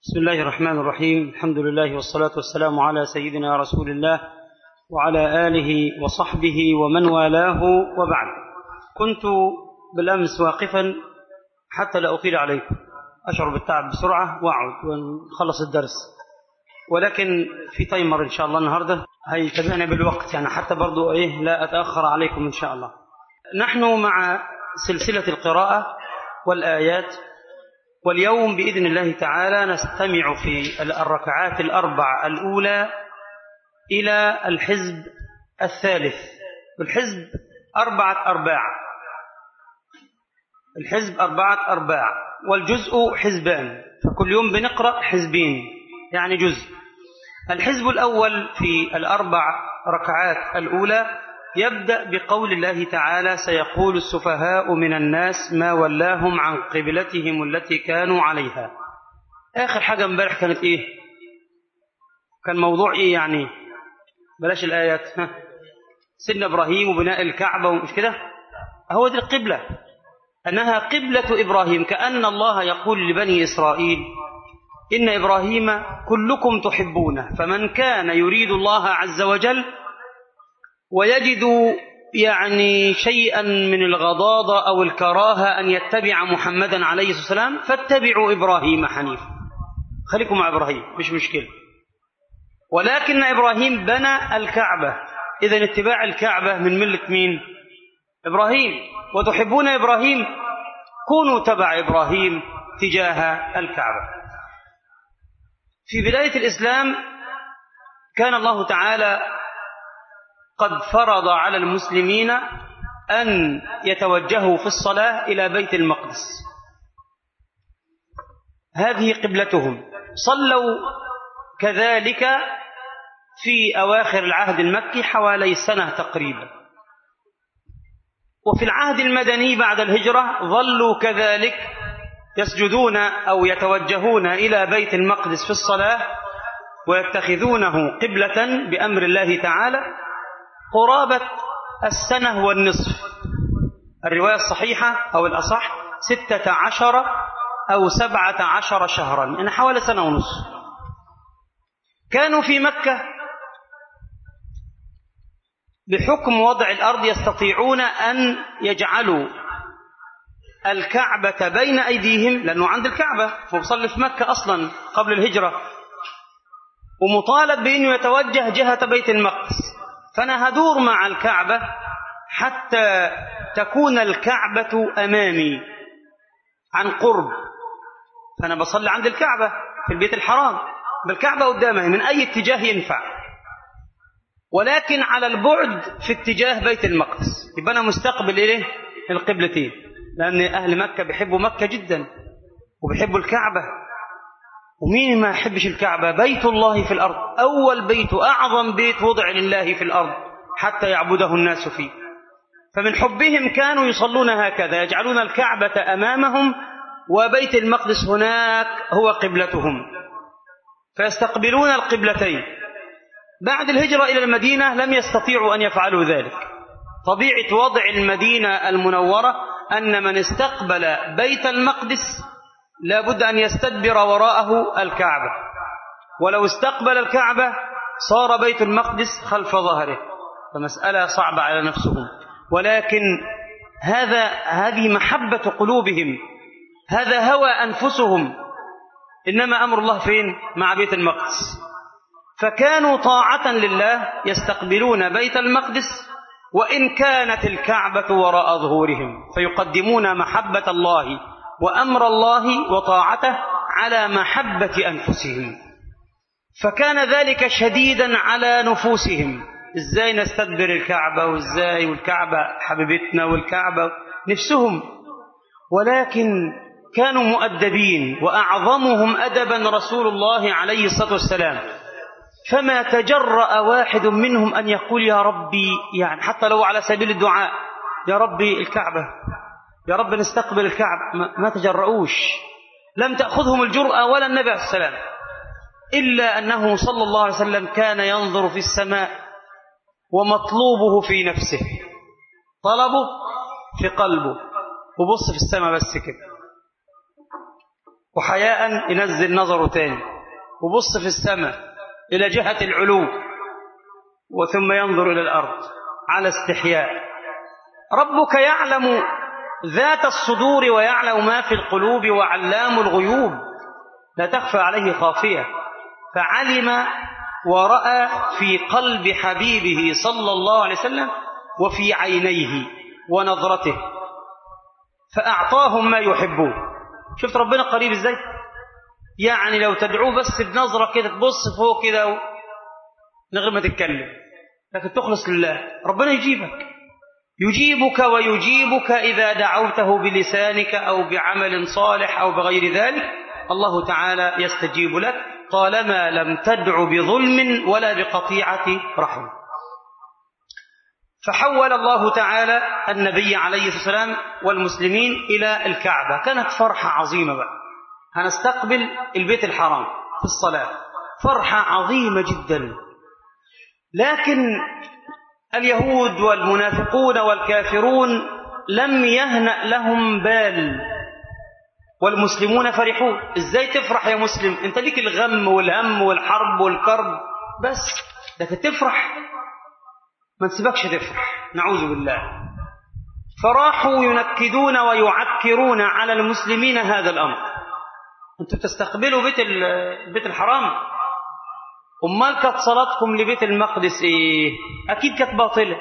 بسم الله الرحمن الرحيم الحمد لله والصلاة والسلام على سيدنا رسول الله وعلى آله وصحبه ومن والاه وبعد كنت بالأمس واقفا حتى لا أطيل عليكم أشعر بالتعب بسرعة وأعود ونخلص الدرس ولكن في تايمر إن شاء الله النهاردة هيتابعنا بالوقت يعني حتى برضو إيه لا أتأخر عليكم إن شاء الله نحن مع سلسلة القراءة والآيات واليوم بإذن الله تعالى نستمع في الركعات الأربع الأولى إلى الحزب الثالث الحزب أربعة أرباع الحزب أربعة أرباع والجزء حزبان فكل يوم بنقرأ حزبين يعني جزء الحزب الأول في الأربع ركعات الأولى يبدأ بقول الله تعالى سيقول السفهاء من الناس ما ولاهم عن قبلتهم التي كانوا عليها آخر حاجة امبارح كانت إيه كان موضوع إيه يعني بلاش الآيات ها. سيدنا إبراهيم وبناء الكعبة ومش كده هو دي القبلة أنها قبلة إبراهيم كأن الله يقول لبني إسرائيل إن إبراهيم كلكم تحبونه فمن كان يريد الله عز وجل ويجد يعني شيئا من الغضاضة أو الكراهة أن يتبع محمدا عليه الصلاة والسلام فاتبعوا إبراهيم حنيفا خليكم مع إبراهيم مش مشكلة ولكن إبراهيم بنى الكعبة إذا اتباع الكعبة من ملة مين إبراهيم وتحبون إبراهيم كونوا تبع إبراهيم تجاه الكعبة في بداية الإسلام كان الله تعالى قد فرض على المسلمين أن يتوجهوا في الصلاة إلى بيت المقدس هذه قبلتهم صلوا كذلك في أواخر العهد المكي حوالي سنة تقريبا وفي العهد المدني بعد الهجرة ظلوا كذلك يسجدون أو يتوجهون إلى بيت المقدس في الصلاة ويتخذونه قبلة بأمر الله تعالى قرابة السنة والنصف الرواية الصحيحة أو الأصح ستة عشر أو سبعة عشر شهرا يعني حوالي سنة ونصف كانوا في مكة بحكم وضع الأرض يستطيعون أن يجعلوا الكعبة بين أيديهم لأنه عند الكعبة وصل في مكة أصلا قبل الهجرة ومطالب بأنه يتوجه جهة بيت المقدس فأنا هدور مع الكعبة حتى تكون الكعبة أمامي عن قرب فأنا بصلي عند الكعبة في البيت الحرام بالكعبة قدامها من أي اتجاه ينفع ولكن على البعد في اتجاه بيت المقدس يبقى أنا مستقبل إليه القبلتين لأن أهل مكة بيحبوا مكة جدا وبيحبوا الكعبة ومين ما يحبش الكعبة بيت الله في الأرض أول بيت أعظم بيت وضع لله في الأرض حتى يعبده الناس فيه فمن حبهم كانوا يصلون هكذا يجعلون الكعبة أمامهم وبيت المقدس هناك هو قبلتهم فيستقبلون القبلتين بعد الهجرة إلى المدينة لم يستطيعوا أن يفعلوا ذلك طبيعة وضع المدينة المنورة أن من استقبل بيت المقدس لابد أن يستدبر وراءه الكعبة ولو استقبل الكعبة صار بيت المقدس خلف ظهره فمسألة صعبة على نفسهم ولكن هذا هذه محبة قلوبهم هذا هوى أنفسهم إنما أمر الله فين مع بيت المقدس فكانوا طاعة لله يستقبلون بيت المقدس وإن كانت الكعبة وراء ظهورهم فيقدمون محبة الله وأمر الله وطاعته على محبة أنفسهم فكان ذلك شديدا على نفوسهم إزاي نستدبر الكعبة وإزاي والكعبة حبيبتنا والكعبة نفسهم ولكن كانوا مؤدبين وأعظمهم أدبا رسول الله عليه الصلاة والسلام فما تجرأ واحد منهم أن يقول يا ربي يعني حتى لو على سبيل الدعاء يا ربي الكعبة يا رب نستقبل الكعبة ما تجرؤوش لم تأخذهم الجرأة ولا النبي عليه السلام إلا أنه صلى الله عليه وسلم كان ينظر في السماء ومطلوبه في نفسه طلبه في قلبه وبص في السماء بس كده وحياء ينزل نظره تاني وبص في السماء إلى جهة العلو وثم ينظر إلى الأرض على استحياء ربك يعلم ذات الصدور ويعلم ما في القلوب وعلام الغيوب لا تخفى عليه خافية فعلم ورأى في قلب حبيبه صلى الله عليه وسلم وفي عينيه ونظرته فأعطاهم ما يحبون شفت ربنا قريب ازاي يعني لو تدعوه بس بنظرة كده تبص فوق كده من غير ما تتكلم لكن تخلص لله ربنا يجيبك يجيبك ويجيبك إذا دعوته بلسانك أو بعمل صالح أو بغير ذلك الله تعالى يستجيب لك طالما لم تدع بظلم ولا بقطيعة رحم فحول الله تعالى النبي عليه الصلاة والسلام والمسلمين إلى الكعبة كانت فرحة عظيمة بقى هنستقبل البيت الحرام في الصلاة فرحة عظيمة جدا لكن اليهود والمنافقون والكافرون لم يهنأ لهم بال والمسلمون فرحون ازاي تفرح يا مسلم انت ليك الغم والهم والحرب والكرب بس لكن تفرح ما تسيبكش تفرح نعوذ بالله فراحوا ينكدون ويعكرون على المسلمين هذا الامر انتوا تستقبلوا بيت بيت الحرام امال كانت صلاتكم لبيت المقدس ايه اكيد كانت باطله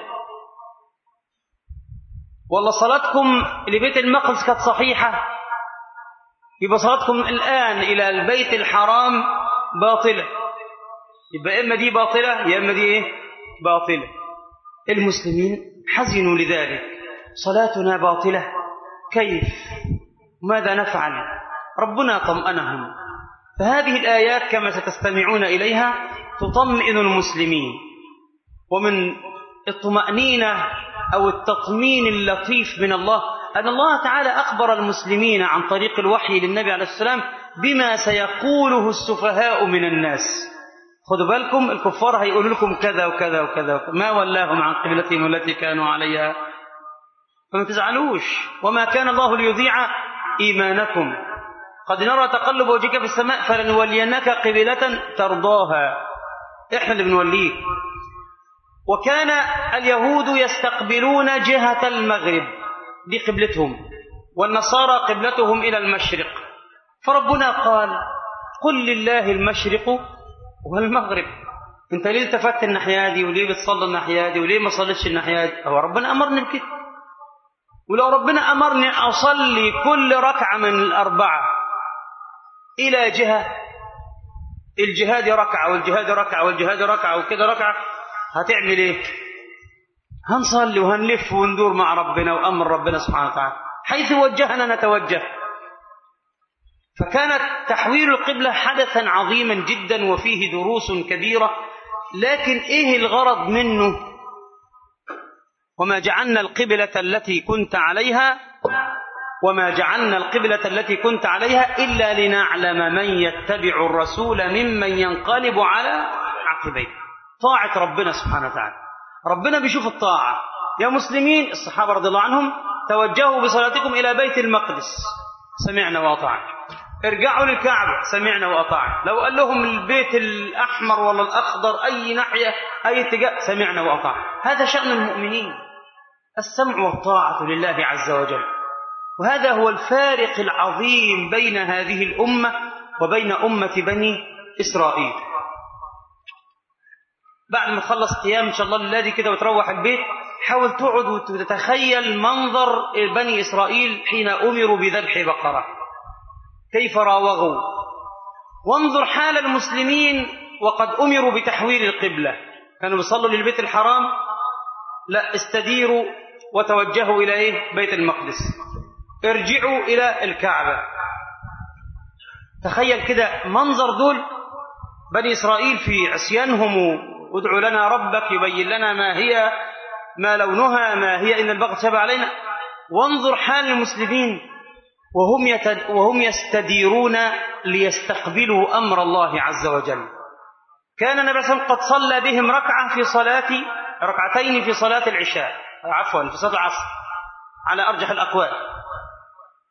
ولا صلاتكم لبيت المقدس كانت صحيحه يبقى صلاتكم الان الى البيت الحرام باطله يبقى اما دي باطله يا اما دي ايه باطله المسلمين حزنوا لذلك صلاتنا باطله كيف ماذا نفعل ربنا طمأنهم فهذه الآيات كما ستستمعون إليها تطمئن المسلمين ومن الطمأنينة أو التطمين اللطيف من الله أن الله تعالى أخبر المسلمين عن طريق الوحي للنبي عليه السلام بما سيقوله السفهاء من الناس خذوا بالكم الكفار هيقولوا لكم كذا وكذا وكذا, وكذا ما ولاهم عن قبلتهم التي كانوا عليها فما تزعلوش وما كان الله ليذيع إيمانكم قد نرى تقلب وجهك في السماء فلنولينك قبلة ترضاها احنا اللي بنوليك وكان اليهود يستقبلون جهة المغرب دي قبلتهم والنصارى قبلتهم إلى المشرق فربنا قال قل لله المشرق والمغرب انت ليه التفت الناحيه دي وليه بتصلي الناحيه دي وليه ما صليتش الناحيه دي هو ربنا امرني بكده ولو ربنا امرني اصلي كل ركعه من الاربعه الى جهه الجهاد ركعه والجهاد ركعه والجهاد ركعه وكده ركعه هتعمل ايه هنصلي وهنلف وندور مع ربنا وامر ربنا سبحانه وتعالى حيث وجهنا نتوجه فكانت تحويل القبلة حدثا عظيما جدا وفيه دروس كبيرة لكن ايه الغرض منه وما جعلنا القبلة التي كنت عليها وما جعلنا القبلة التي كنت عليها إلا لنعلم من يتبع الرسول ممن ينقلب على عقبيه طاعة ربنا سبحانه وتعالى ربنا بيشوف الطاعة يا مسلمين الصحابة رضي الله عنهم توجهوا بصلاتكم إلى بيت المقدس سمعنا وأطعنا ارجعوا للكعبة سمعنا وأطعنا لو قال لهم البيت الأحمر ولا الأخضر أي ناحية أي اتجاه سمعنا وأطعنا هذا شأن المؤمنين السمع والطاعة لله عز وجل وهذا هو الفارق العظيم بين هذه الأمة وبين أمة بني إسرائيل بعد ما تخلص قيام إن شاء الله لله كده وتروح البيت حاول تقعد وتتخيل منظر بني إسرائيل حين أمروا بذبح بقرة كيف راوغوا وانظر حال المسلمين وقد أمروا بتحويل القبلة كانوا بيصلوا للبيت الحرام لا استديروا وتوجهوا إلى إيه؟ بيت المقدس ارجعوا إلى الكعبة تخيل كده منظر دول بني إسرائيل في عصيانهم وادعوا لنا ربك يبين لنا ما هي ما لونها ما هي إن البغض شبه علينا وانظر حال المسلمين وهم, يتد وهم يستديرون ليستقبلوا أمر الله عز وجل كان النبي صلى الله عليه وسلم قد صلى بهم ركعة في صلاة ركعتين في صلاة العشاء عفوا في صلاة العصر على أرجح الأقوال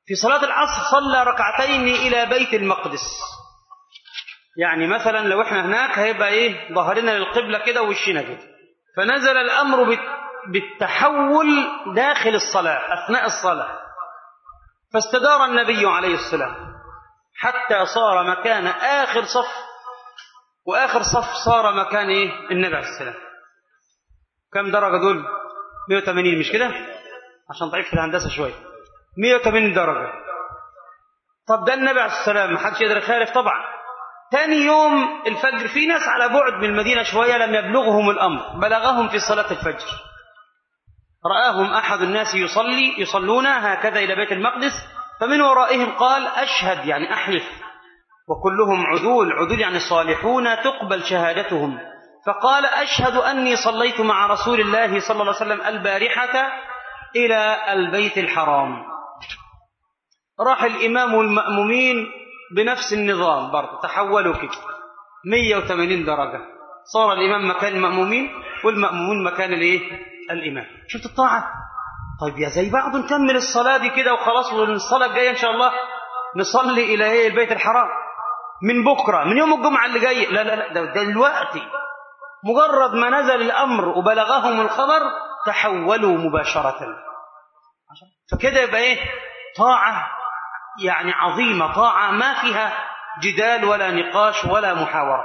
في صلاة العصر صلى ركعتين إلى بيت المقدس يعني مثلا لو احنا هناك هيبقى ايه ظهرنا للقبلة كده ووشنا كده فنزل الأمر بالتحول داخل الصلاة أثناء الصلاة فاستدار النبي عليه السلام حتى صار مكان آخر صف وآخر صف صار مكان إيه؟ النبي عليه السلام كم درجة دول 180 مش كده عشان ضعيف في الهندسة شوية 180 درجة طب ده النبي عليه السلام ما حدش يقدر يخالف طبعا ثاني يوم الفجر في ناس على بعد من المدينة شوية لم يبلغهم الأمر بلغهم في صلاة الفجر رآهم أحد الناس يصلي يصلون هكذا إلى بيت المقدس فمن ورائهم قال أشهد يعني أحلف وكلهم عدول عدول يعني صالحون تقبل شهادتهم فقال أشهد أني صليت مع رسول الله صلى الله عليه وسلم البارحة إلى البيت الحرام راح الإمام والمأمومين بنفس النظام برضه تحولوا كده 180 درجة صار الإمام مكان المأمومين والمأمومون مكان الإيه؟ الإمام شفت الطاعة طيب يا زي بعض نكمل الصلاة دي كده وخلاص والصلاة الجاية إن شاء الله نصلي إلى إيه البيت الحرام من بكرة من يوم الجمعة اللي جاي لا لا لا ده دلوقتي مجرد ما نزل الأمر وبلغهم الخبر تحولوا مباشرة فكده يبقى إيه طاعة يعني عظيمة طاعة ما فيها جدال ولا نقاش ولا محاورة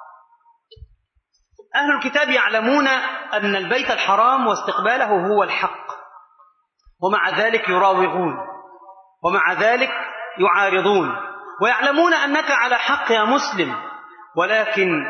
أهل الكتاب يعلمون أن البيت الحرام واستقباله هو الحق ومع ذلك يراوغون ومع ذلك يعارضون ويعلمون أنك على حق يا مسلم ولكن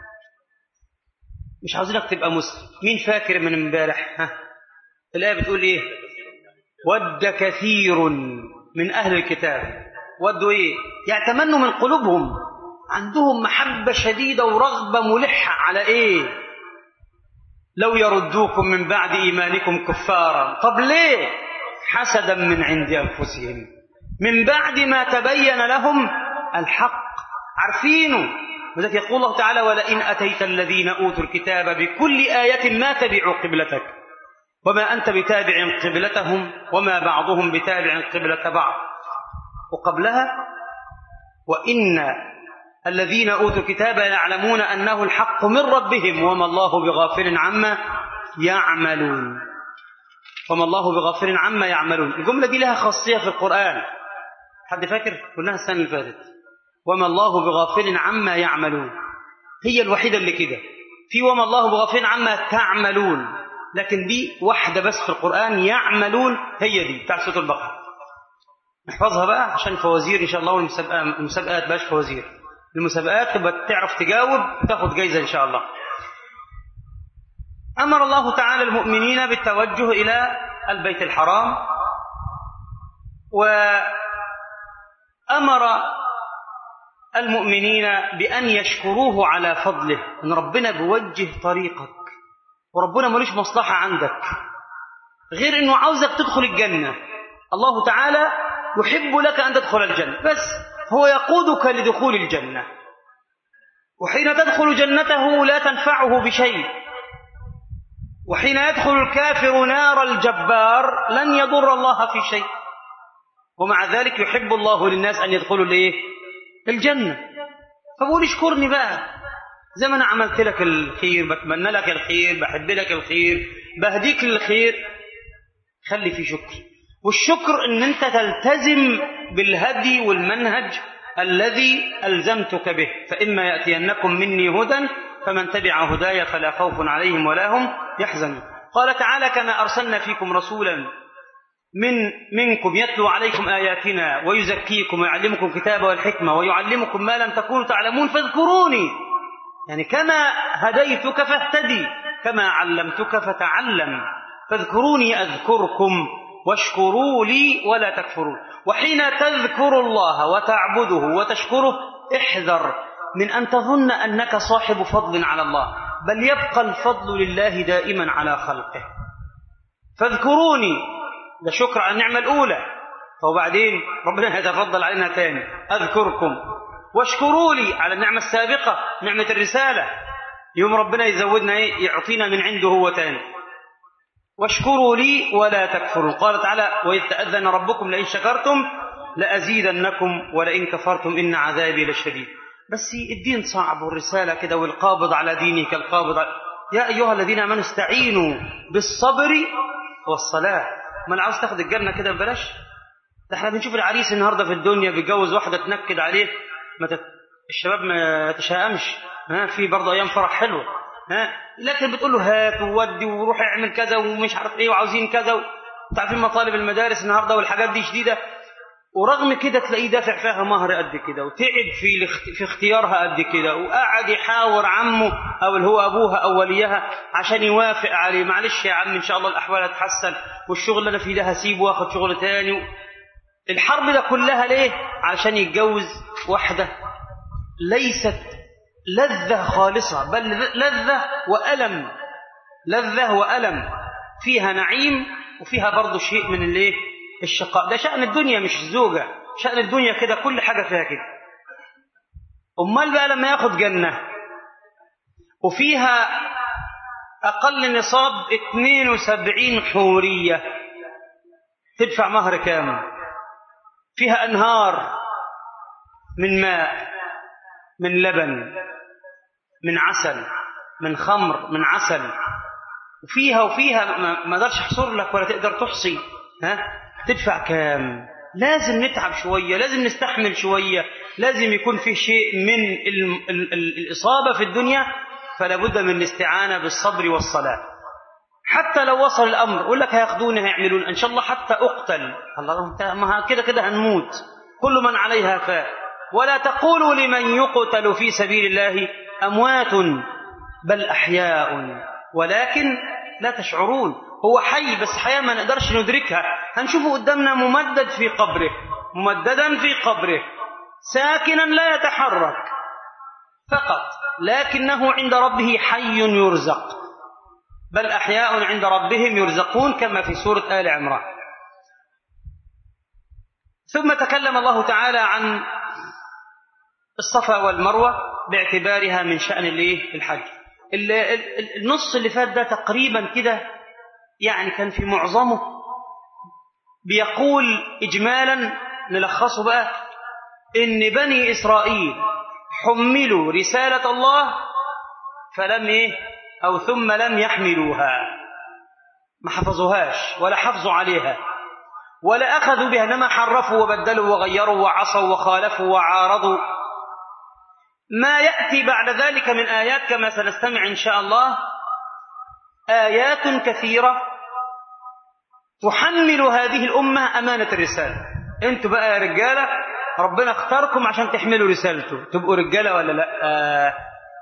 مش عاوزينك تبقى مسلم مين فاكر من امبارح ها الآية بتقول إيه ود كثير من أهل الكتاب ودوا إيه يتمنوا من قلوبهم عندهم محبة شديدة ورغبة ملحة على إيه لو يردوكم من بعد إيمانكم كفارا طب ليه حسدا من عند أنفسهم من بعد ما تبين لهم الحق عارفينه وذلك يقول الله تعالى ولئن أتيت الذين أوتوا الكتاب بكل آية ما تبعوا قبلتك وما أنت بتابع قبلتهم وما بعضهم بتابع قبلة بعض وقبلها وإن الذين أوتوا الكتاب يعلمون أنه الحق من ربهم وما الله بغافل عما يعملون وما الله بغافل عما يعملون الجملة دي لها خاصية في القرآن حد فاكر قلناها السنة اللي فاتت وما الله بغافل عما يعملون هي الوحيدة اللي كده في وما الله بغافل عما تعملون لكن دي واحدة بس في القرآن يعملون هي دي بتاع سورة البقرة نحفظها بقى عشان فوازير إن شاء الله والمسابقات باش فوازير المسابقات تبقى تعرف تجاوب وتاخد جايزة إن شاء الله أمر الله تعالى المؤمنين بالتوجه إلى البيت الحرام وأمر المؤمنين بأن يشكروه على فضله أن ربنا بيوجه طريقك وربنا ملوش مصلحة عندك غير أنه عاوزك تدخل الجنة الله تعالى يحب لك أن تدخل الجنة بس هو يقودك لدخول الجنة وحين تدخل جنته لا تنفعه بشيء وحين يدخل الكافر نار الجبار لن يضر الله في شيء ومع ذلك يحب الله للناس أن يدخلوا لإيه؟ الجنة فبقول اشكرني بقى زي ما أنا عملت لك الخير بتمنى لك الخير بحب لك الخير بهديك للخير خلي في شكر والشكر ان انت تلتزم بالهدي والمنهج الذي ألزمتك به فإما يأتينكم مني هدى فمن تبع هداي فلا خوف عليهم ولا هم يحزنون قال تعالى كما أرسلنا فيكم رسولا من منكم يتلو عليكم آياتنا ويزكيكم ويعلمكم الكتاب والحكمة ويعلمكم ما لم تكونوا تعلمون فاذكروني يعني كما هديتك فاهتدي كما علمتك فتعلم فاذكروني أذكركم واشكروا لي ولا تكفرون وحين تذكر الله وتعبده وتشكره احذر من أن تظن أنك صاحب فضل على الله بل يبقى الفضل لله دائما على خلقه فاذكروني ده شكر على النعمة الأولى وبعدين ربنا يتفضل علينا تاني أذكركم واشكروا لي على النعمة السابقة نعمة الرسالة يوم ربنا يزودنا ايه يعطينا من عنده هو تاني واشكروا لي ولا تكفروا قال تعالى وإذ تأذن ربكم لئن شكرتم لأزيدنكم ولئن كفرتم إن عذابي لشديد بس الدين صعب والرسالة كده والقابض على دينه كالقابض على يا أيها الذين آمنوا استعينوا بالصبر والصلاة ما عاوز تاخد الجنة كده ببلاش ده احنا بنشوف العريس النهارده في الدنيا بيتجوز واحدة تنكد عليه ما تت... الشباب ما تشائمش ها في برضه أيام فرح حلوة ها لكن بتقول له هات وودي وروح اعمل كذا ومش عارف ايه وعاوزين كذا و... عارفين مطالب المدارس النهارده والحاجات دي شديده ورغم كده تلاقيه دافع فيها مهر قد كده وتعب في في اختيارها قد كده وقعد يحاور عمه او اللي هو ابوها او وليها عشان يوافق عليه معلش يا عم ان شاء الله الاحوال هتتحسن والشغل اللي انا فيه ده هسيبه واخد شغل تاني الحرب ده كلها ليه عشان يتجوز واحده ليست لذه خالصه بل لذه والم لذه والم فيها نعيم وفيها برضه شيء من الايه الشقاء ده شأن الدنيا مش الزوجة شأن الدنيا كده كل حاجة فيها كده أمال بقى لما ياخد جنة وفيها أقل نصاب 72 حورية تدفع مهر كام فيها أنهار من ماء من لبن من عسل من خمر من عسل وفيها وفيها ما اقدرش احصر لك ولا تقدر تحصي ها تدفع كام لازم نتعب شوية لازم نستحمل شوية لازم يكون في شيء من ال ال ال الإصابة في الدنيا فلا بد من الاستعانة بالصبر والصلاة حتى لو وصل الأمر يقول لك هياخدوني هيعملون إن شاء الله حتى أقتل الله ما كده كده هنموت كل من عليها فاء ولا تقولوا لمن يقتل في سبيل الله أموات بل أحياء ولكن لا تشعرون هو حي بس حياة ما نقدرش ندركها هنشوفه قدامنا ممدد في قبره ممددا في قبره ساكنا لا يتحرك فقط لكنه عند ربه حي يرزق بل أحياء عند ربهم يرزقون كما في سورة آل عمران ثم تكلم الله تعالى عن الصفا والمروة باعتبارها من شأن الحج النص اللي فات ده تقريبا كده يعني كان في معظمه بيقول إجمالا نلخصه بقى إن بني إسرائيل حملوا رسالة الله فلم إيه أو ثم لم يحملوها ما حفظوهاش ولا حفظوا عليها ولا أخذوا بها إنما حرفوا وبدلوا وغيروا وعصوا وخالفوا وعارضوا ما يأتي بعد ذلك من آيات كما سنستمع إن شاء الله آيات كثيرة تحمل هذه الأمة أمانة الرسالة أنتوا بقى يا رجالة ربنا اختاركم عشان تحملوا رسالته تبقوا رجالة ولا لا آه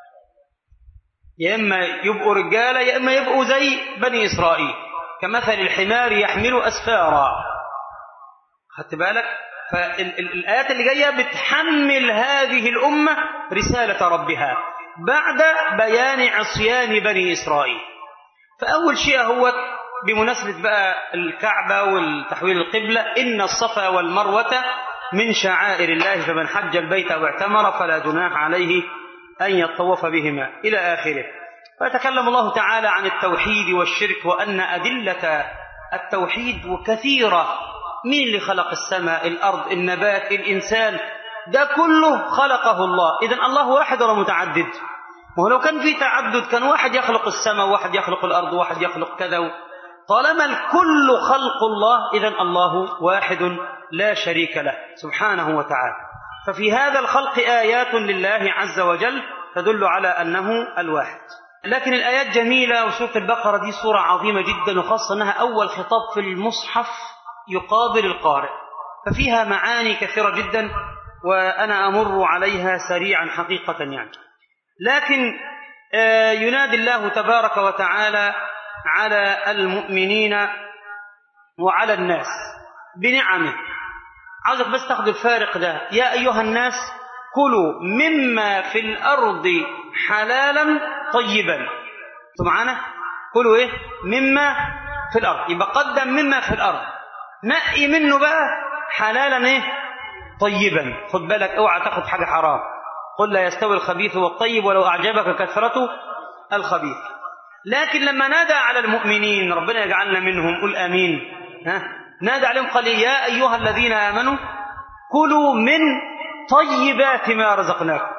يا إما يبقوا رجالة يا إما يبقوا زي بني إسرائيل كمثل الحمار يحمل أسفارا خدت بالك فالآيات اللي جاية بتحمل هذه الأمة رسالة ربها بعد بيان عصيان بني إسرائيل فأول شيء هو بمناسبة بقى الكعبة والتحويل القبلة إن الصفا والمروة من شعائر الله فمن حج البيت أو اعتمر فلا جناح عليه أن يطوف بهما إلى آخره فيتكلم الله تعالى عن التوحيد والشرك وأن أدلة التوحيد كثيرة مين اللي خلق السماء الأرض النبات الإنسان ده كله خلقه الله إذا الله واحد ولا متعدد ولو كان في تعدد كان واحد يخلق السماء وواحد يخلق الأرض وواحد يخلق كذا طالما الكل خلق الله إذا الله واحد لا شريك له سبحانه وتعالى ففي هذا الخلق آيات لله عز وجل تدل على أنه الواحد لكن الآيات جميلة وسورة البقرة دي سورة عظيمة جدا وخاصة أنها أول خطاب في المصحف يقابل القارئ ففيها معاني كثيرة جدا وأنا أمر عليها سريعا حقيقة يعني لكن ينادي الله تبارك وتعالى على المؤمنين وعلى الناس بنعمه عاوزك بس تاخد الفارق ده يا أيها الناس كلوا مما في الأرض حلالا طيبا انتوا معانا كلوا ايه مما في الأرض يبقى قدم مما في الأرض نقي منه بقى حلالا ايه طيبا خد بالك اوعى تاخد حاجة حرام قل لا يستوي الخبيث والطيب ولو أعجبك كثرة الخبيث لكن لما نادى على المؤمنين ربنا يجعلنا منهم قل آمين ها نادى عليهم قال يا أيها الذين آمنوا كلوا من طيبات ما رزقناكم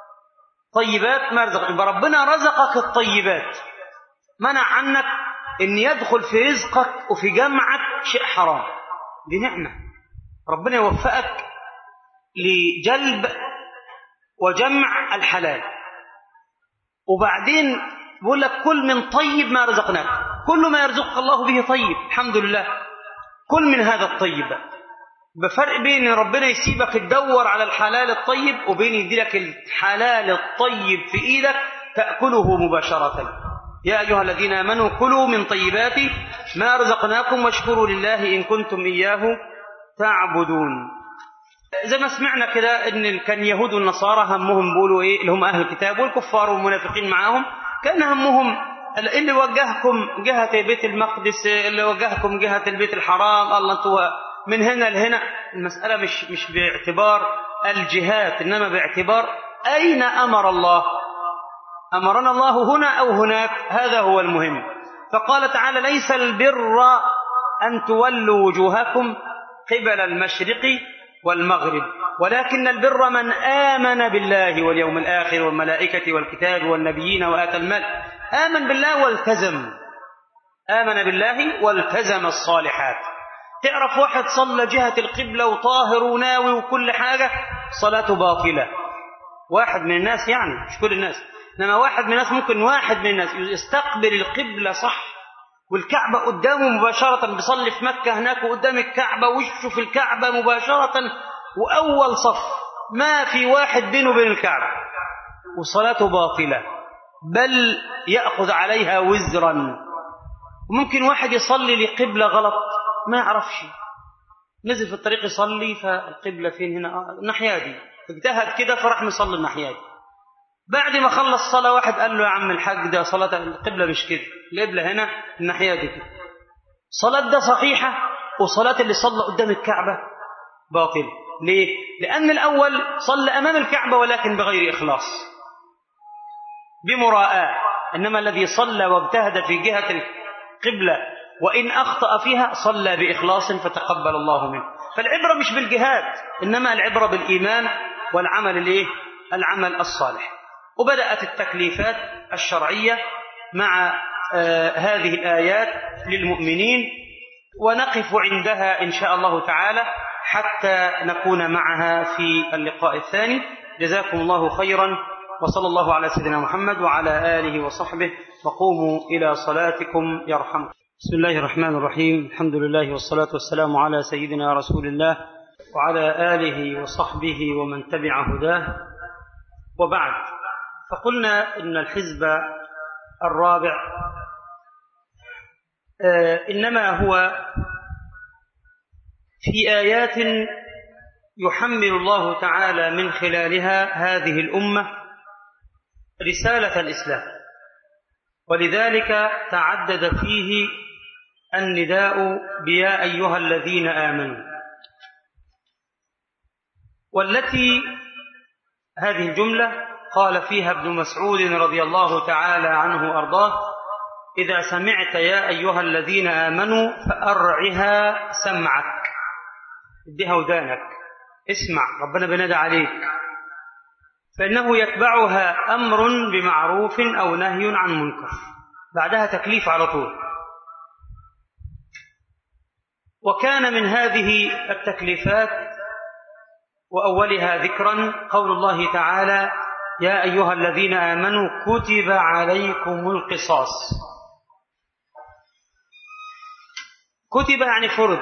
طيبات ما رزقناكم ربنا رزقك الطيبات منع عنك ان يدخل في رزقك وفي جمعك شيء حرام دي نعمة ربنا يوفقك لجلب وجمع الحلال وبعدين بيقول لك كل من طيب ما رزقناك كل ما يرزقك الله به طيب الحمد لله كل من هذا الطيب بفرق بين ربنا يسيبك تدور على الحلال الطيب وبين يديلك الحلال الطيب في ايدك تأكله مباشرة يا أيها الذين آمنوا كلوا من طيبات ما رزقناكم واشكروا لله إن كنتم إياه تعبدون زي ما سمعنا كده ان كان يهود والنصارى همهم بيقولوا ايه اللي هم اهل الكتاب والكفار والمنافقين معاهم كان همهم اللي وجهكم جهة بيت المقدس اللي وجهكم جهة البيت الحرام الله انتوا من هنا لهنا المسألة مش مش باعتبار الجهات انما باعتبار اين امر الله امرنا الله هنا او هناك هذا هو المهم فقال تعالى ليس البر ان تولوا وجوهكم قبل المشرق والمغرب ولكن البر من آمن بالله واليوم الآخر والملائكة والكتاب والنبيين وآتى المال آمن بالله والتزم آمن بالله والتزم الصالحات تعرف واحد صلى جهة القبلة وطاهر وناوي وكل حاجة صلاته باطلة واحد من الناس يعني مش كل الناس إنما واحد من الناس ممكن واحد من الناس يستقبل القبلة صح والكعبة قدامه مباشرة بيصلي في مكة هناك وقدام الكعبة وشه في الكعبة مباشرة وأول صف ما في واحد بينه وبين الكعبة وصلاته باطلة بل يأخذ عليها وزرا وممكن واحد يصلي لقبلة غلط ما يعرفش نزل في الطريق يصلي فالقبلة فين هنا الناحية دي اجتهد كده فراح مصلي الناحية دي بعد ما خلص صلاة واحد قال له يا عم الحاج ده صلاة القبلة مش كده القبلة هنا الناحية دي كده صلاة ده صحيحة وصلاة اللي صلى قدام الكعبة باطلة ليه؟ لأن الأول صلى أمام الكعبة ولكن بغير إخلاص بمراءة إنما الذي صلى واجتهد في جهة القبلة وإن أخطأ فيها صلى بإخلاص فتقبل الله منه فالعبرة مش بالجهاد إنما العبرة بالإيمان والعمل الإيه؟ العمل الصالح وبدأت التكليفات الشرعية مع آه هذه الآيات للمؤمنين ونقف عندها إن شاء الله تعالى حتى نكون معها في اللقاء الثاني جزاكم الله خيرا وصلى الله على سيدنا محمد وعلى آله وصحبه وقوموا إلى صلاتكم يرحمكم بسم الله الرحمن الرحيم الحمد لله والصلاة والسلام على سيدنا رسول الله وعلى آله وصحبه ومن تبع هداه وبعد فقلنا إن الحزب الرابع إنما هو في آيات يحمل الله تعالى من خلالها هذه الأمة رسالة الإسلام ولذلك تعدد فيه النداء بيا أيها الذين آمنوا والتي هذه الجملة قال فيها ابن مسعود رضي الله تعالى عنه أرضاه إذا سمعت يا أيها الذين آمنوا فأرعها سمعك اديها ودانك اسمع ربنا بنادى عليك فإنه يتبعها أمر بمعروف أو نهي عن منكر بعدها تكليف على طول وكان من هذه التكليفات وأولها ذكرا قول الله تعالى يا أيها الذين آمنوا كتب عليكم القصاص كتب يعني فرض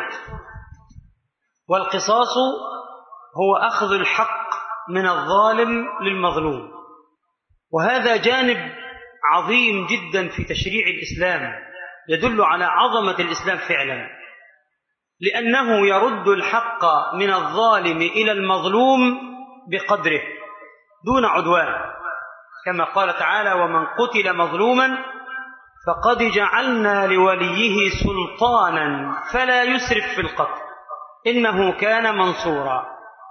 والقصاص هو أخذ الحق من الظالم للمظلوم وهذا جانب عظيم جدا في تشريع الإسلام يدل على عظمة الإسلام فعلا لأنه يرد الحق من الظالم إلى المظلوم بقدره دون عدوان كما قال تعالى ومن قتل مظلوما فقد جعلنا لوليه سلطانا فلا يسرف في القتل إنه كان منصورا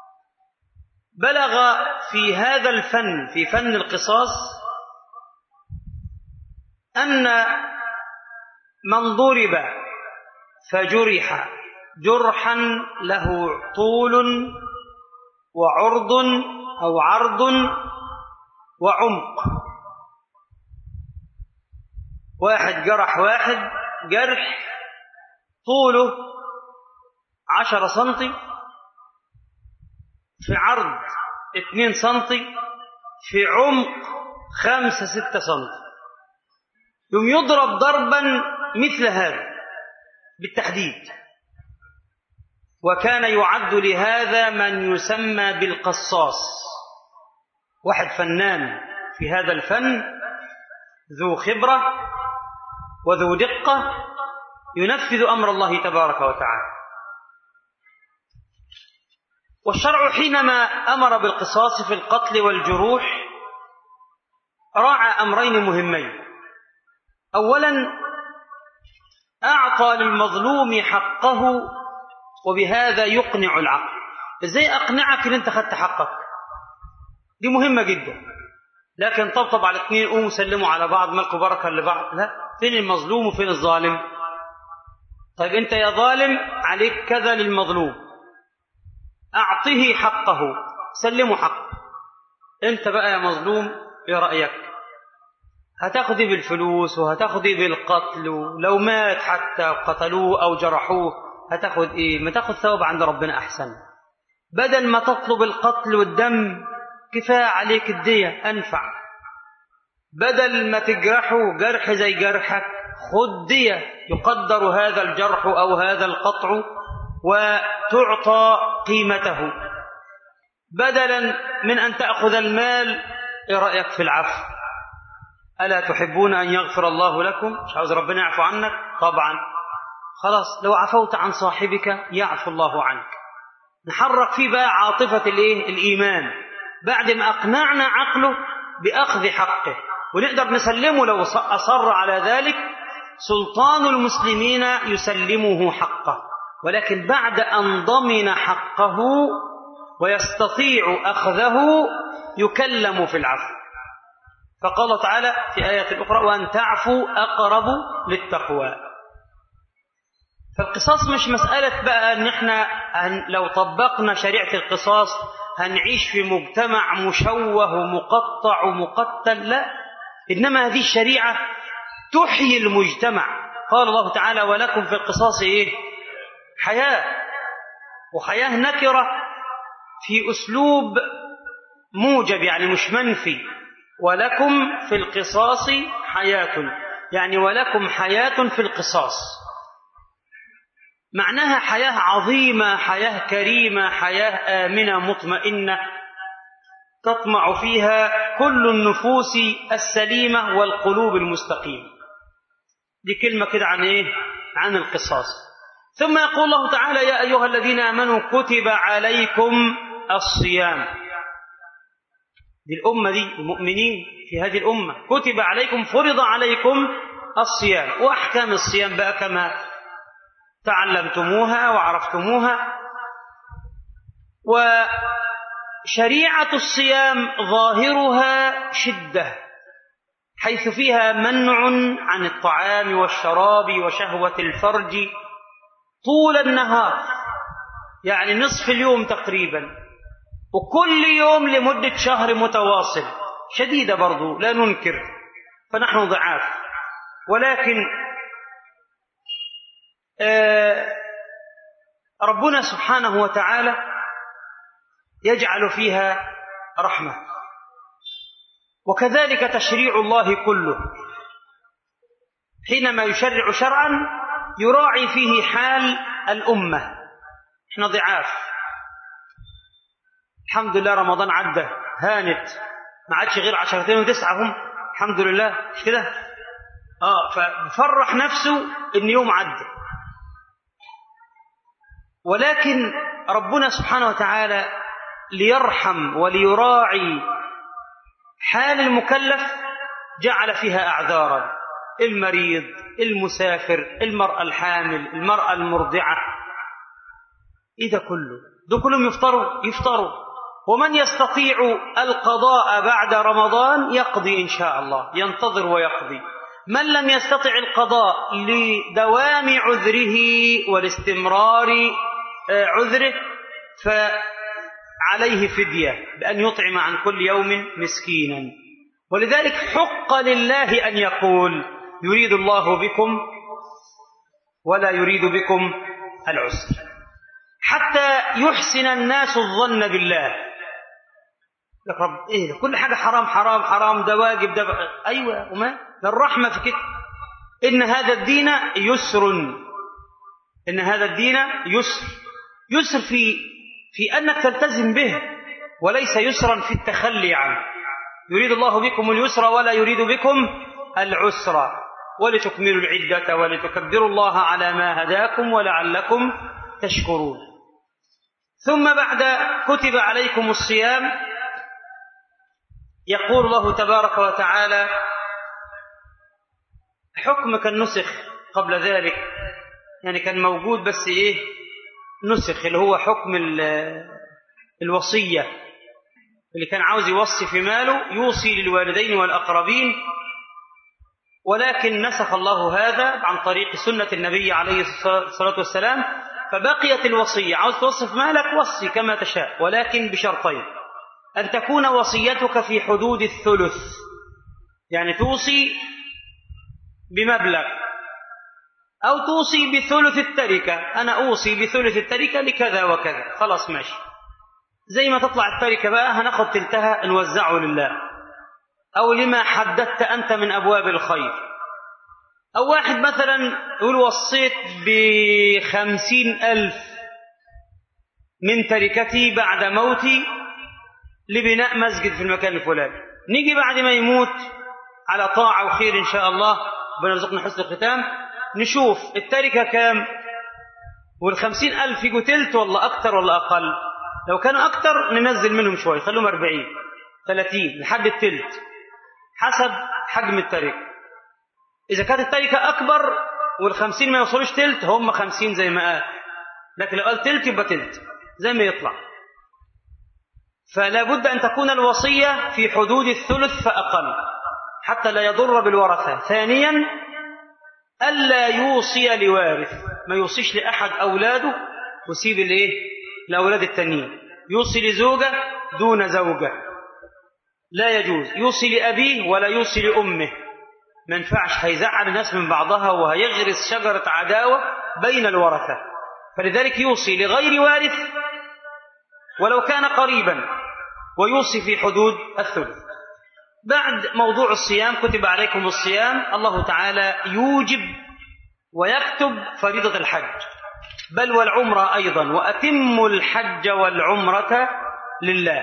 بلغ في هذا الفن في فن القصاص أن من ضرب فجرح جرحا له طول وعرض أو عرض وعمق واحد جرح واحد جرح طوله عشرة سنتي في عرض اتنين سنتي في عمق خمسة ستة سنتي يوم يضرب ضربا مثل هذا بالتحديد وكان يعد لهذا من يسمى بالقصاص واحد فنان في هذا الفن ذو خبرة وذو دقة ينفذ أمر الله تبارك وتعالى والشرع حينما أمر بالقصاص في القتل والجروح راعى أمرين مهمين أولا أعطى للمظلوم حقه وبهذا يقنع العقل ازاي أقنعك إن أنت خدت حقك دي مهمة جدا لكن طبطب على اثنين قوموا سلموا على بعض مالكوا بركة لبعض لا فين المظلوم وفين الظالم طيب أنت يا ظالم عليك كذا للمظلوم أعطه حقه سلمه حقه أنت بقى يا مظلوم إيه رأيك هتاخدي بالفلوس وهتاخدي بالقتل ولو مات حتى قتلوه أو جرحوه هتاخد إيه ما تاخد ثواب عند ربنا أحسن بدل ما تطلب القتل والدم كفاية عليك الدية أنفع بدل ما تجرحه جرح زي جرحك خد دية يقدر هذا الجرح أو هذا القطع وتعطى قيمته بدلا من أن تأخذ المال إيه رأيك في العفو ألا تحبون أن يغفر الله لكم مش عاوز ربنا يعفو عنك طبعا خلاص لو عفوت عن صاحبك يعفو الله عنك نحرك فيه بقى عاطفة الايه الإيمان بعد ما أقنعنا عقله بأخذ حقه ونقدر نسلمه لو أصر على ذلك سلطان المسلمين يسلمه حقه ولكن بعد أن ضمن حقه ويستطيع أخذه يكلم في العفو فقال تعالى في آية أخرى وأن تعفوا أقرب للتقوى فالقصاص مش مسألة بقى أن احنا لو طبقنا شريعة القصاص هنعيش في مجتمع مشوه ومقطع ومقتل لا إنما هذه الشريعة تحيي المجتمع قال الله تعالى ولكم في القصاص إيه حياة وحياة نكرة في أسلوب موجب يعني مش منفي ولكم في القصاص حياة يعني ولكم حياة في القصاص معناها حياة عظيمة حياة كريمة حياة آمنة مطمئنة تطمع فيها كل النفوس السليمة والقلوب المستقيمة دي كلمة كده عن إيه؟ عن القصاص ثم يقول الله تعالى يا أيها الذين آمنوا كتب عليكم الصيام دي الأمة دي المؤمنين في هذه الأمة كتب عليكم فرض عليكم الصيام وأحكام الصيام بقى كما تعلمتموها وعرفتموها وشريعة الصيام ظاهرها شدة حيث فيها منع عن الطعام والشراب وشهوة الفرج طول النهار يعني نصف اليوم تقريبا وكل يوم لمدة شهر متواصل شديدة برضو لا ننكر فنحن ضعاف ولكن آه ربنا سبحانه وتعالى يجعل فيها رحمة وكذلك تشريع الله كله حينما يشرع شرعا يراعي فيه حال الأمة احنا ضعاف الحمد لله رمضان عدى هانت ما عادش غير عشرتين وتسعة هم الحمد لله مش كده اه ففرح نفسه ان يوم عدى ولكن ربنا سبحانه وتعالى ليرحم وليراعي حال المكلف جعل فيها اعذارا المريض المسافر المراه الحامل المراه المرضعه ايه ده كله ده كلهم يفطروا يفطروا ومن يستطيع القضاء بعد رمضان يقضي إن شاء الله ينتظر ويقضي من لم يستطع القضاء لدوام عذره والاستمرار عذره عليه فدية بأن يطعم عن كل يوم مسكينا ولذلك حق لله أن يقول يريد الله بكم ولا يريد بكم العسر حتى يحسن الناس الظن بالله يا رب ايه ده كل حاجه حرام حرام حرام ده واجب ده بقى. ايوه وما ده الرحمه في كده ان هذا الدين يسر ان هذا الدين يسر يسر في في انك تلتزم به وليس يسرا في التخلي عنه يريد الله بكم اليسر ولا يريد بكم العسر ولتكملوا العدة ولتكبروا الله على ما هداكم ولعلكم تشكرون ثم بعد كتب عليكم الصيام يقول الله تبارك وتعالى حكم كان نسخ قبل ذلك يعني كان موجود بس ايه نسخ اللي هو حكم الوصية اللي كان عاوز يوصي في ماله يوصي للوالدين والأقربين ولكن نسخ الله هذا عن طريق سنة النبي عليه الصلاة والسلام فبقيت الوصية عاوز توصي في مالك وصي كما تشاء ولكن بشرطين أن تكون وصيتك في حدود الثلث يعني توصي بمبلغ أو توصي بثلث التركة أنا أوصي بثلث التركة لكذا وكذا خلاص ماشي زي ما تطلع التركة بقى هناخد تلتها نوزعه لله أو لما حددت أنت من أبواب الخير أو واحد مثلا يقول وصيت بخمسين ألف من تركتي بعد موتي لبناء مسجد في المكان الفلاني نيجي بعد ما يموت على طاعة وخير إن شاء الله بنرزقنا حسن الختام نشوف التركة كام والخمسين ألف يجوا تلت ولا أكتر ولا أقل لو كانوا أكتر ننزل منهم شوي خلوهم أربعين ثلاثين لحد التلت حسب حجم التركة إذا كانت التركة أكبر والخمسين ما يوصلوش تلت هم خمسين زي ما قال لكن لو قال تلت يبقى تلت زي ما يطلع فلا بد أن تكون الوصية في حدود الثلث فأقل حتى لا يضر بالورثة ثانيا ألا يوصي لوارث ما يوصيش لأحد أولاده وسيب الإيه الأولاد التانيين يوصي لزوجة دون زوجة لا يجوز يوصي لأبيه ولا يوصي لأمه ما ينفعش هيزعل الناس من بعضها وهيغرس شجرة عداوة بين الورثة فلذلك يوصي لغير وارث ولو كان قريبا ويوصي في حدود الثلث بعد موضوع الصيام كتب عليكم الصيام الله تعالى يوجب ويكتب فريضة الحج بل والعمرة أيضا وأتموا الحج والعمرة لله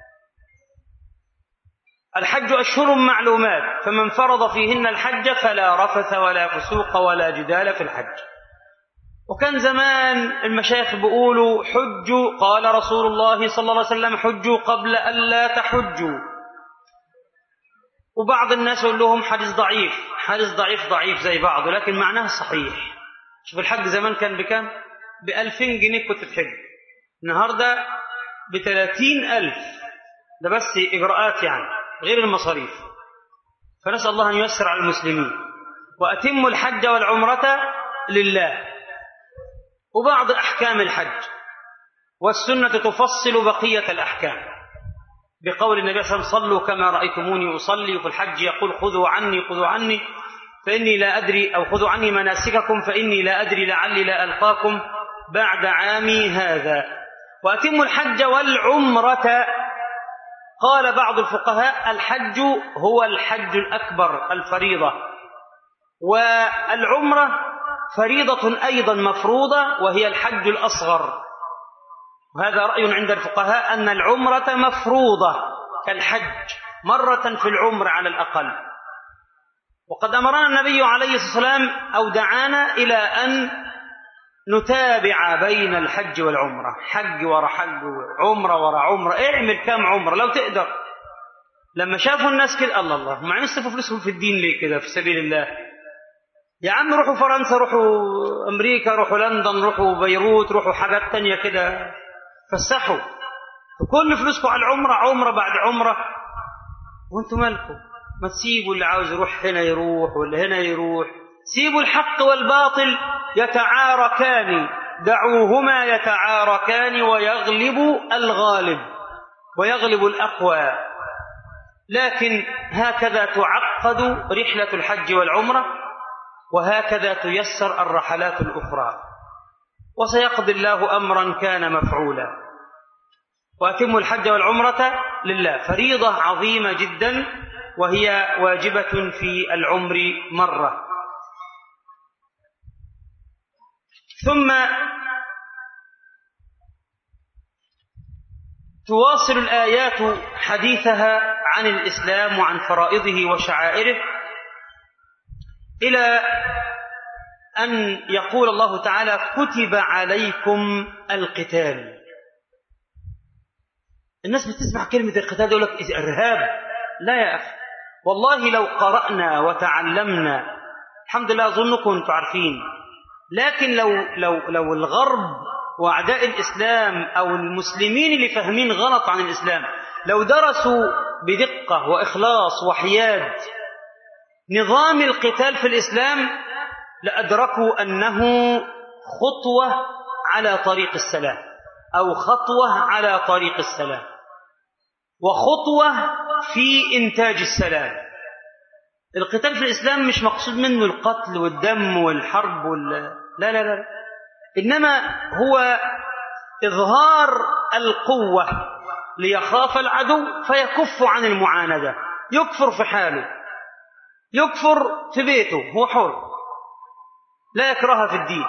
الحج أشهر معلومات فمن فرض فيهن الحج فلا رفث ولا فسوق ولا جدال في الحج وكان زمان المشايخ بيقولوا حجوا قال رسول الله صلى الله عليه وسلم حجوا قبل ألا تحجوا وبعض الناس يقول لهم حديث ضعيف حديث ضعيف ضعيف زي بعضه لكن معناه صحيح شوف الحج زمان كان بكام بألفين جنيه كنت تحج النهاردة بثلاثين ألف ده بس إجراءات يعني غير المصاريف فنسأل الله أن ييسر على المسلمين وأتموا الحج والعمرة لله وبعض أحكام الحج والسنة تفصل بقية الأحكام بقول النبي صلى الله عليه وسلم صلوا كما رأيتموني أصلي وفي الحج يقول خذوا عني خذوا عني فإني لا أدري أو خذوا عني مناسككم فإني لا أدري لعلي لا ألقاكم بعد عامي هذا وأتموا الحج والعمرة قال بعض الفقهاء الحج هو الحج الأكبر الفريضة والعمرة فريضة أيضا مفروضة وهي الحج الأصغر وهذا رأي عند الفقهاء أن العمرة مفروضة كالحج مرة في العمر على الأقل وقد أمرنا النبي عليه الصلاة والسلام أو دعانا إلى أن نتابع بين الحج والعمرة حج ورا حج عمرة ورا عمرة اعمل كم عمرة لو تقدر لما شافوا الناس كده الله الله ما يصرفوا فلوسهم في الدين ليه كده في سبيل الله يا عم روحوا فرنسا روحوا أمريكا روحوا لندن روحوا بيروت روحوا حاجات تانية كده فسحوا كل فلوسكم على العمرة عمرة بعد عمرة وانتم مالكم ما تسيبوا اللي عاوز يروح هنا يروح واللي هنا يروح سيبوا الحق والباطل يتعاركان دعوهما يتعاركان ويغلب الغالب ويغلب الأقوى لكن هكذا تعقد رحلة الحج والعمرة وهكذا تيسر الرحلات الأخرى وسيقضي الله أمرا كان مفعولا وأتم الحج والعمرة لله فريضة عظيمة جدا وهي واجبة في العمر مرة ثم تواصل الآيات حديثها عن الإسلام وعن فرائضه وشعائره إلى أن يقول الله تعالى كتب عليكم القتال الناس بتسمع كلمة القتال يقول لك إرهاب لا يا أخي والله لو قرأنا وتعلمنا الحمد لله أظنكم أنتم عارفين لكن لو لو لو الغرب وأعداء الإسلام أو المسلمين اللي فاهمين غلط عن الإسلام لو درسوا بدقة وإخلاص وحياد نظام القتال في الإسلام لأدركوا أنه خطوة على طريق السلام أو خطوة على طريق السلام وخطوة في إنتاج السلام القتال في الإسلام مش مقصود منه القتل والدم والحرب وال... لا لا لا إنما هو إظهار القوة ليخاف العدو فيكف عن المعاندة يكفر في حاله يكفر في بيته هو حر لا يكره في الدين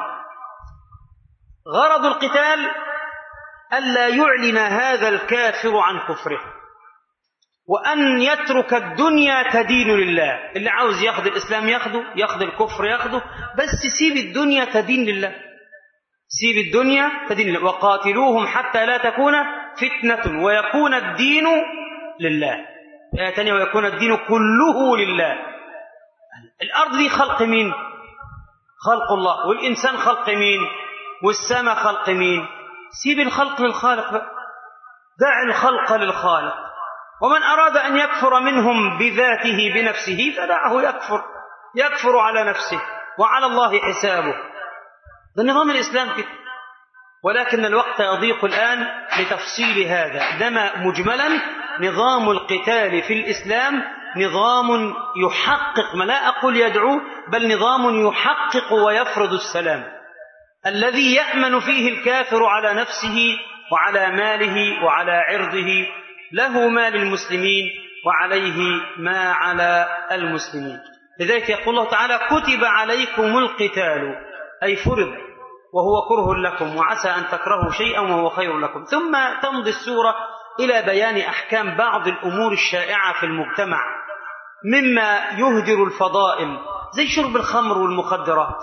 غرض القتال ألا يعلن هذا الكافر عن كفره وأن يترك الدنيا تدين لله اللي عاوز ياخذ الإسلام ياخده ياخذ الكفر ياخده بس سيب الدنيا تدين لله سيب الدنيا تدين لله وقاتلوهم حتى لا تكون فتنة ويكون الدين لله آية ثانية ويكون الدين كله لله الأرض دي خلق مين خلق الله والإنسان خلق مين والسماء خلق مين سيب الخلق للخالق بقى دع الخلق للخالق ومن أراد أن يكفر منهم بذاته بنفسه فدعه يكفر يكفر على نفسه وعلى الله حسابه ده نظام الإسلام كده ولكن الوقت يضيق الآن لتفصيل هذا إنما مجملا نظام القتال في الإسلام نظام يحقق ما لا أقول يدعو بل نظام يحقق ويفرض السلام الذي يأمن فيه الكافر على نفسه وعلى ماله وعلى عرضه له ما للمسلمين وعليه ما على المسلمين لذلك يقول الله تعالى كتب عليكم القتال أي فرض وهو كره لكم وعسى أن تكرهوا شيئا وهو خير لكم ثم تمضي السورة إلى بيان أحكام بعض الأمور الشائعة في المجتمع مما يهدر الفضائل زي شرب الخمر والمخدرات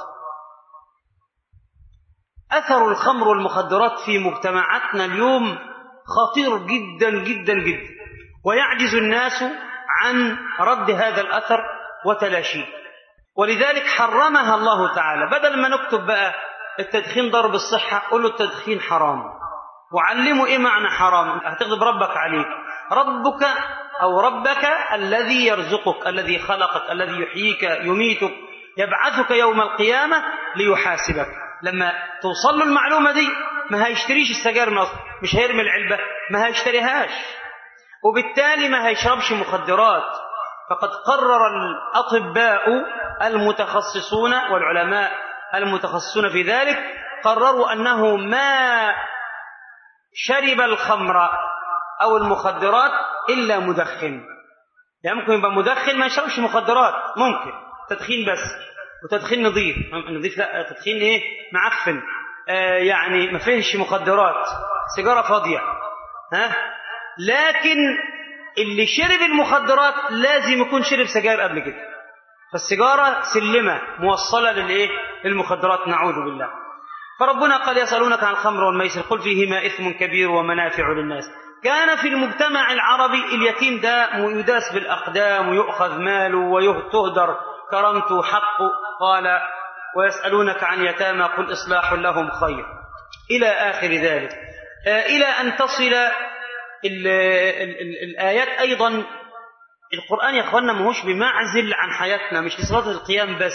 أثر الخمر والمخدرات في مجتمعاتنا اليوم خطير جدا جدا جدا ويعجز الناس عن رد هذا الأثر وتلاشيه ولذلك حرمها الله تعالى بدل ما نكتب بقى التدخين ضرب الصحة قول له التدخين حرام وعلمه ايه معنى حرام هتغضب ربك عليك ربك او ربك الذي يرزقك الذي خلقك الذي يحييك يميتك يبعثك يوم القيامة ليحاسبك لما توصل له المعلومة دي ما هيشتريش السجاير من أصل مش هيرمي العلبة ما هيشتريهاش وبالتالي ما هيشربش مخدرات فقد قرر الأطباء المتخصصون والعلماء المتخصصون في ذلك قرروا أنه ما شرب الخمر أو المخدرات إلا مدخن يعني ممكن يبقى مدخن ما يشربش مخدرات ممكن تدخين بس وتدخين نظيف نظيف لا تدخين ايه معفن آه يعني ما فيهش مخدرات سيجارة فاضية ها لكن اللي شرب المخدرات لازم يكون شرب سجاير قبل كده فالسيجارة سلمة موصلة للايه للمخدرات نعوذ بالله فربنا قال يسألونك عن الخمر والميسر قل فيهما إثم كبير ومنافع للناس كان في المجتمع العربي اليتيم ده يداس بالأقدام ويؤخذ ماله ويهدر كرمته حقه قال ويسألونك عن يتامى قل إصلاح لهم خير إلى آخر ذلك إلى أن تصل ال ال ال الآيات أيضا القرآن يا أخوانا ماهوش بمعزل عن حياتنا مش لصلاة القيام بس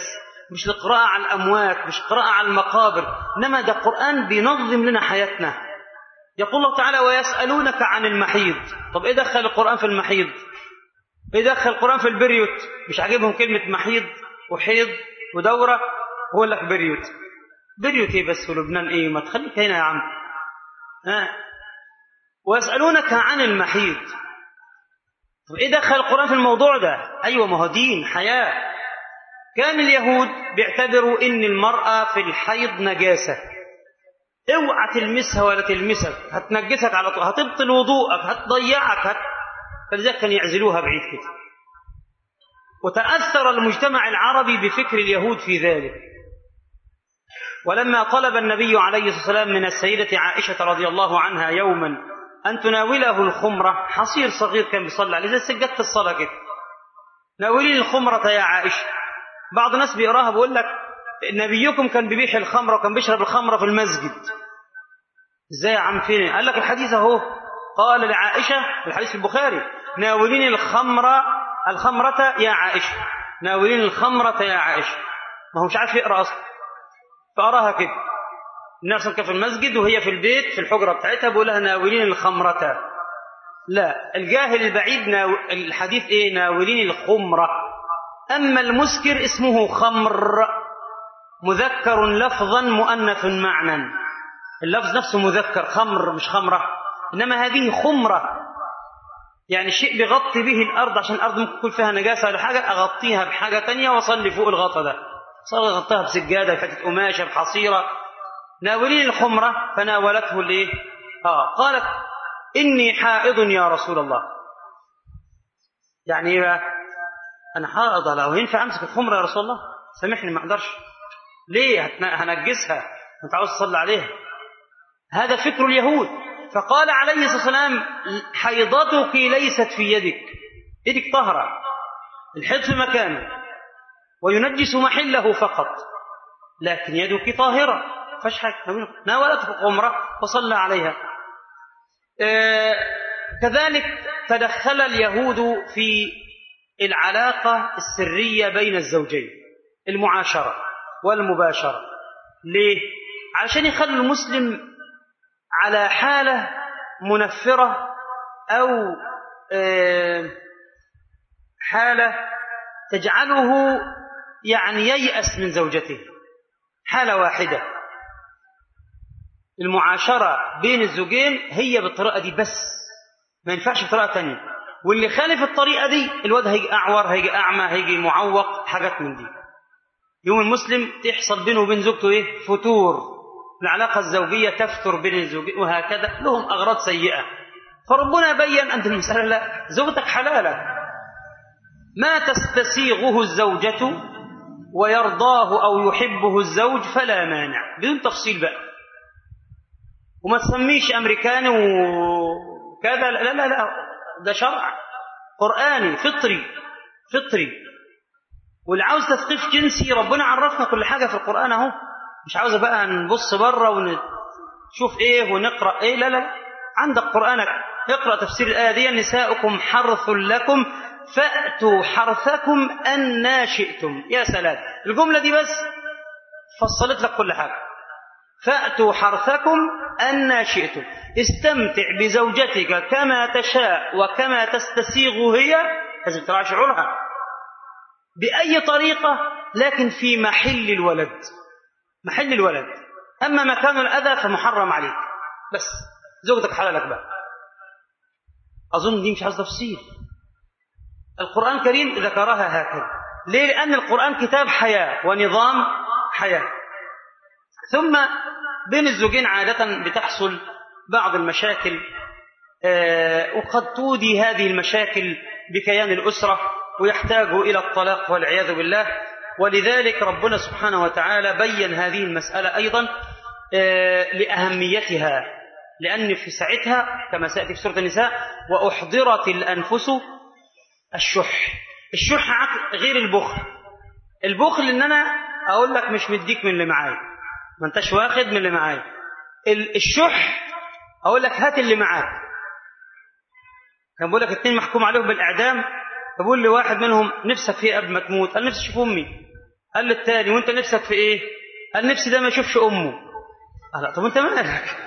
مش القراءة على الأموات مش قراءة على المقابر إنما ده قرآن بينظم لنا حياتنا يقول الله تعالى ويسألونك عن المحيض طب إيه دخل القرآن في المحيض إيه دخل القرآن في البريوت مش عاجبهم كلمة محيض وحيض ودورة هو لك بريوت بريوت إيه بس في لبنان إيه ما تخليك هنا يا عم ها ويسألونك عن المحيض طب إيه دخل القرآن في الموضوع ده أيوة ما هو دين حياة كان اليهود بيعتبروا ان المرأة في الحيض نجاسة اوعى تلمسها ولا تلمسك هتنجسك على طول هتبطل وضوءك هتضيعك هت... فلذلك كانوا يعزلوها بعيد كده وتأثر المجتمع العربي بفكر اليهود في ذلك ولما طلب النبي عليه الصلاة والسلام من السيدة عائشة رضي الله عنها يوما أن تناوله الخمرة حصير صغير كان بيصلي عليه زي سجادة الصلاة كده ناولين الخمرة يا عائشة بعض الناس بيقراها بيقول لك نبيكم كان بيبيح الخمرة وكان بيشرب الخمرة في المسجد ازاي يا عم فين قال لك الحديث اهو قال لعائشة الحديث في البخاري ناولين الخمرة الخمرة يا عائشة ناولين الخمرة يا عائشة ما هو مش عارف يقرأ أصلا فأراها كده الناس كان في المسجد وهي في البيت في الحجرة بتاعتها بيقول لها ناولين الخمرة لا الجاهل البعيد ناو... الحديث ايه ناولين الخمرة أما المسكر اسمه خمر مذكر لفظا مؤنث معنى اللفظ نفسه مذكر خمر مش خمرة إنما هذه خمرة يعني شيء بغطي به الأرض عشان الأرض ممكن يكون فيها نجاسة ولا حاجة أغطيها بحاجة تانية وأصلي فوق الغطا ده صار غطاها بسجادة بحتة قماشة بحصيرة ناولين الخمرة فناولته الإيه؟ آه قالت إني حائض يا رسول الله يعني إيه بقى؟ أنا حائض لو ينفع أمسك الخمرة يا رسول الله سامحني ما أقدرش ليه هنجسها أنت عاوز تصلي عليها هذا فكر اليهود فقال عليه الصلاة والسلام حيضتك ليست في يدك يدك طهرة الحيض في مكانه وينجس محله فقط لكن يدك طاهرة فاش حاجة ناولته الخمرة وصلى عليها آه كذلك تدخل اليهود في العلاقة السرية بين الزوجين المعاشرة والمباشرة ليه؟ عشان يخلوا المسلم على حالة منفرة أو حالة تجعله يعني ييأس من زوجته حالة واحدة المعاشرة بين الزوجين هي بالطريقة دي بس ما ينفعش بطريقة تانية واللي خالف الطريقة دي الواد هيجي أعور هيجي أعمى هيجي معوق حاجات من دي يوم المسلم تحصل بينه وبين زوجته إيه فتور العلاقة الزوجية تفتر بين الزوجين وهكذا لهم أغراض سيئة فربنا بين أن المسألة لا زوجتك حلالة ما تستسيغه الزوجة ويرضاه أو يحبه الزوج فلا مانع بدون تفصيل بقى وما تسميش أمريكاني وكذا لا لا لا ده شرع قرآني فطري فطري واللي عاوز تثقيف جنسي ربنا عرفنا كل حاجة في القرآن أهو مش عاوزة بقى نبص بره ونشوف إيه ونقرأ إيه لا لا عندك قرآنك اقرأ تفسير الآية دي نساؤكم حرث لكم فأتوا حرثكم أن شئتم يا سلام الجملة دي بس فصلت لك كل حاجة فأتوا حرثكم أن شئتم استمتع بزوجتك كما تشاء وكما تستسيغ هي لازم تراعي شعورها بأي طريقة لكن في محل الولد محل الولد أما مكان الأذى فمحرم عليك بس زوجتك حلالك بقى أظن دي مش عايز تفصيل القرآن الكريم ذكرها هكذا ليه؟ لأن القرآن كتاب حياة ونظام حياة ثم بين الزوجين عادة بتحصل بعض المشاكل وقد تودي هذه المشاكل بكيان الأسرة ويحتاج إلى الطلاق والعياذ بالله ولذلك ربنا سبحانه وتعالى بين هذه المسألة أيضا لأهميتها لأن في ساعتها كما سيأتي في سورة النساء وأحضرت الأنفس الشح الشح غير البخل البخل إن أنا أقول لك مش مديك من اللي معايا ما أنتش واخد من اللي معايا الشح أقول لك هات اللي معاك كان بقول لك اتنين محكوم عليهم بالإعدام فبقول لي واحد منهم نفسك فيه قبل ما تموت قال نفسي اشوف امي قال للتاني وانت نفسك في ايه قال نفسي ده ما يشوفش امه قال لا طب انت مالك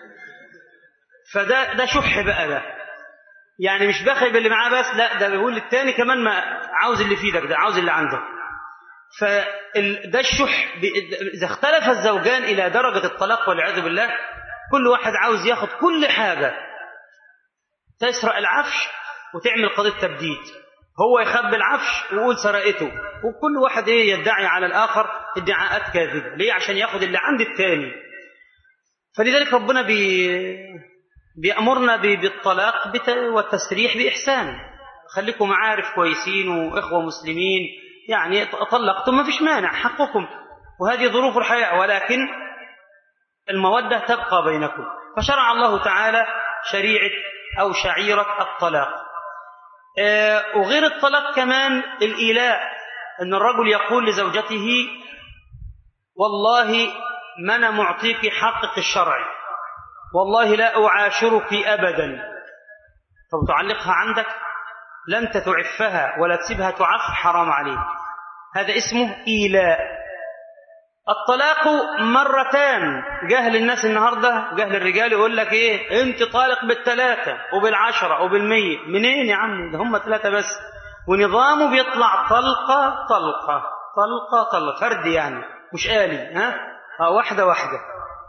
فده ده شح بقى ده يعني مش بخل باللي معاه بس لا ده بيقول للتاني كمان ما عاوز اللي في ايدك ده عاوز اللي عندك فده الشح اذا اختلف الزوجان الى درجه الطلاق والعياذ بالله كل واحد عاوز ياخد كل حاجه تسرق العفش وتعمل قضيه تبديد هو يخبي العفش ويقول سرقته وكل واحد ايه يدعي على الاخر ادعاءات كاذبه ليه عشان ياخد اللي عند الثاني فلذلك ربنا بي بيأمرنا بالطلاق والتسريح بإحسان خليكم معارف كويسين وإخوة مسلمين يعني طلقتم ما فيش مانع حقكم وهذه ظروف الحياة ولكن المودة تبقى بينكم فشرع الله تعالى شريعة أو شعيرة الطلاق وغير الطلاق كمان الإيلاء أن الرجل يقول لزوجته والله ما أنا معطيك حقك الشرعي والله لا أعاشرك أبدا طب تعلقها عندك لا أنت تعفها ولا تسيبها تعف حرام عليك هذا اسمه إيلاء الطلاق مرتان جهل الناس النهاردة جهل الرجال يقول لك ايه انت طالق بالثلاثة وبالعشرة وبالمية منين يا عم ده هم ثلاثة بس ونظامه بيطلع طلقة طلقة طلقة طلقة فرد يعني مش آلي ها آه واحدة واحدة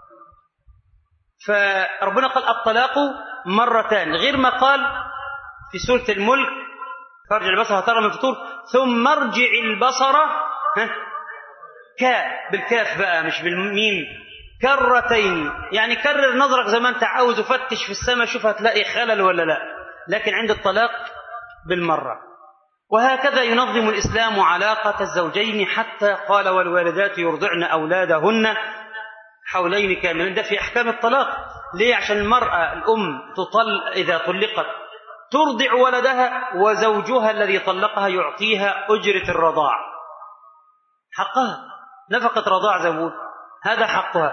فربنا قال الطلاق مرتان غير ما قال في سورة الملك فارجع البصر هترى من فطور ثم ارجع البصر ها كاء بالكاف بقى مش بالميم كرتين يعني كرر نظرك زي ما انت عاوز وفتش في السماء شوف هتلاقي خلل ولا لا لكن عند الطلاق بالمرة وهكذا ينظم الإسلام علاقة الزوجين حتى قال والوالدات يرضعن أولادهن حولين كاملين ده في أحكام الطلاق ليه عشان المرأة الأم تطل إذا طلقت ترضع ولدها وزوجها الذي طلقها يعطيها أجرة الرضاع حقها نفقة رضاع زوج هذا حقها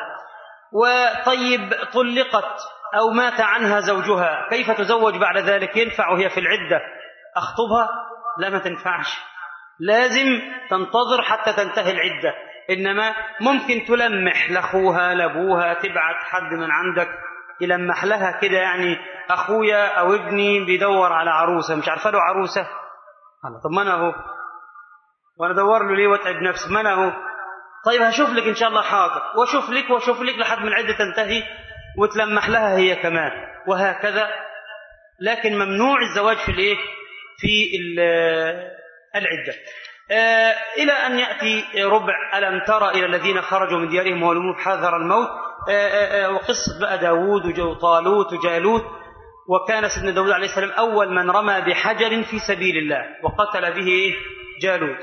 وطيب طلقت أو مات عنها زوجها كيف تزوج بعد ذلك ينفع وهي في العدة أخطبها لا ما تنفعش لازم تنتظر حتى تنتهي العدة إنما ممكن تلمح لأخوها لأبوها تبعت حد من عندك يلمح لها كده يعني أخويا أو ابني بيدور على عروسة مش عارفة له عروسة الله طب ما أنا أهو وأنا أدور له ليه وأتعب نفسي ما أنا أهو طيب هشوف لك إن شاء الله حاضر وأشوف لك وأشوف لك لحد ما العدة تنتهي وتلمح لها هي كمان وهكذا لكن ممنوع الزواج في الإيه في العدة آه إلى أن يأتي ربع ألم ترى إلى الذين خرجوا من ديارهم وولوا حذر الموت آه آه وقصة بقى داوود وطالوت وجالوت وكان سيدنا داود عليه السلام أول من رمى بحجر في سبيل الله وقتل به جالوت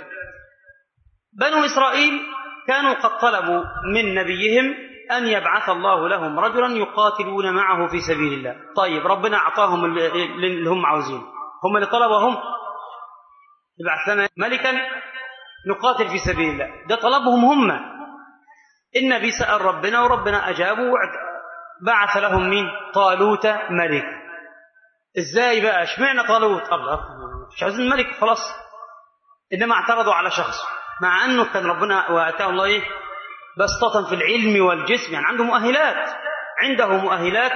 بنو إسرائيل كانوا قد طلبوا من نبيهم أن يبعث الله لهم رجلا يقاتلون معه في سبيل الله طيب ربنا أعطاهم اللي هم عاوزين هم اللي طلبهم يبعث لنا ملكا نقاتل في سبيل الله ده طلبهم هم النبي سأل ربنا وربنا أجابه بعث لهم مين طالوت ملك ازاي بقى اشمعنى طالوت الله مش عايزين ملك خلاص انما اعترضوا على شخص مع انه كان ربنا واتاه الله ايه بسطة في العلم والجسم يعني عنده مؤهلات عنده مؤهلات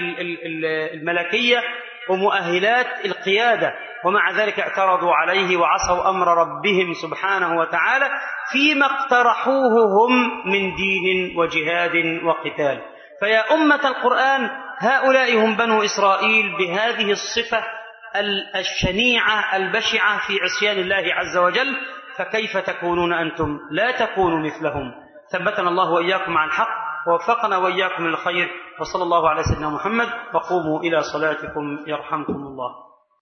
الملكية ومؤهلات القيادة ومع ذلك اعترضوا عليه وعصوا أمر ربهم سبحانه وتعالى فيما اقترحوه هم من دين وجهاد وقتال فيا أمة القرآن هؤلاء هم بنو إسرائيل بهذه الصفة الشنيعة البشعة في عصيان الله عز وجل فكيف تكونون أنتم لا تكونوا مثلهم ثبتنا الله وإياكم عن الحق ووفقنا وإياكم للخير وصلى الله على سيدنا محمد وقوموا إلى صلاتكم يرحمكم الله